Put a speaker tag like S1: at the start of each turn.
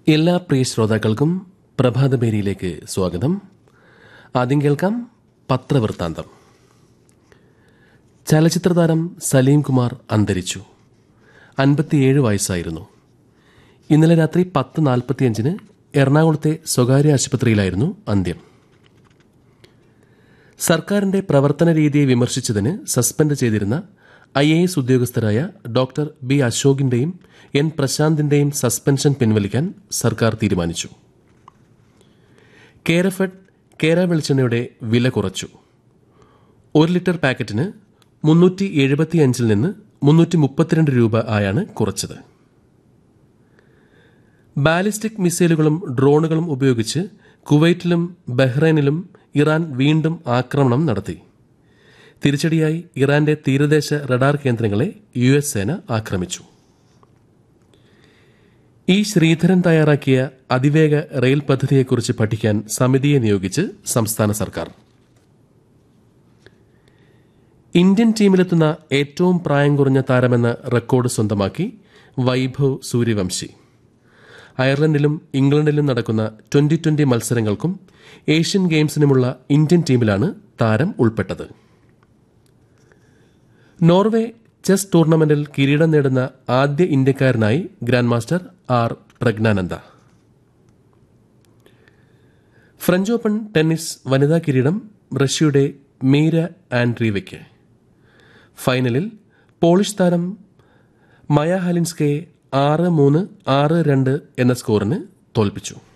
S1: എല്ലാ പ്രിയ ശ്രോതാക്കൾക്കും പ്രഭാതപേരിയിലേക്ക് സ്വാഗതം ആദ്യം കേൾക്കാം പത്രവൃത്താന്തം ചലച്ചിത്രതാരം സലീം കുമാർ അന്തരിച്ചു അൻപത്തിയേഴ് വയസ്സായിരുന്നു ഇന്നലെ രാത്രി പത്ത് നാൽപ്പത്തിയഞ്ചിന് എറണാകുളത്തെ സ്വകാര്യ ആശുപത്രിയിലായിരുന്നു അന്ത്യം സർക്കാരിന്റെ പ്രവർത്തന രീതിയെ വിമർശിച്ചതിന് സസ്പെൻഡ് ചെയ്തിരുന്ന ഐ എ എസ് ഉദ്യോഗസ്ഥരായ ഡോക്ടർ ബി അശോകിന്റെയും എൻ പ്രശാന്തിന്റെയും സസ്പെൻഷൻ പിൻവലിക്കാൻ സർക്കാർ തീരുമാനിച്ചു കേരഫെഡ് കേര വെളിച്ചെണ്ണയുടെ വില കുറച്ചു ഒരു ലിറ്റർ പാക്കറ്റിന് മുന്നൂറ്റി എഴുപത്തിയഞ്ചിൽ നിന്ന് മുന്നൂറ്റി മുപ്പത്തിരണ്ട് രൂപ ആയാണ് കുറച്ചത് ബാലിസ്റ്റിക് മിസൈലുകളും ഡ്രോണുകളും ഉപയോഗിച്ച് കുവൈറ്റിലും ബഹ്റൈനിലും ഇറാൻ വീണ്ടും ആക്രമണം നടത്തി തിരിച്ചടിയായി ഇറാന്റെ തീരദേശ റഡാർ കേന്ദ്രങ്ങളെ യു എസ് സേന ആക്രമിച്ചു ഇ ശ്രീധരൻ തയ്യാറാക്കിയ അതിവേഗ റെയിൽ പദ്ധതിയെക്കുറിച്ച് പഠിക്കാൻ സമിതിയെ നിയോഗിച്ച് സംസ്ഥാന സർക്കാർ ഇന്ത്യൻ ടീമിലെത്തുന്ന ഏറ്റവും പ്രായം കുറഞ്ഞ താരമെന്ന റെക്കോർഡ് സ്വന്തമാക്കി വൈഭവ് സൂര്യവംശി അയർലൻഡിലും ഇംഗ്ലണ്ടിലും നടക്കുന്ന ട്വന്റി ട്വന്റി മത്സരങ്ങൾക്കും ഏഷ്യൻ ഗെയിംസിനുമുള്ള ഇന്ത്യൻ ടീമിലാണ് താരം ഉൾപ്പെട്ടത് നോർവേ ചെസ് ടൂർണമെന്റിൽ കിരീടം നേടുന്ന ആദ്യ ഇന്ത്യക്കാരനായി grandmaster R Praggnanandhaa French Open tennis വനിതാ കിരീടം റഷ്യയുടെ മീര ആൻഡ്രീവയ്ക്ക് ഫൈനലിൽ പോളിഷ് താരം മയ ഹലിൻസ്കയെ ആറ് മൂന്ന് ആറ് രണ്ട് എന്ന സ്കോറിന് തോൽപ്പിച്ചു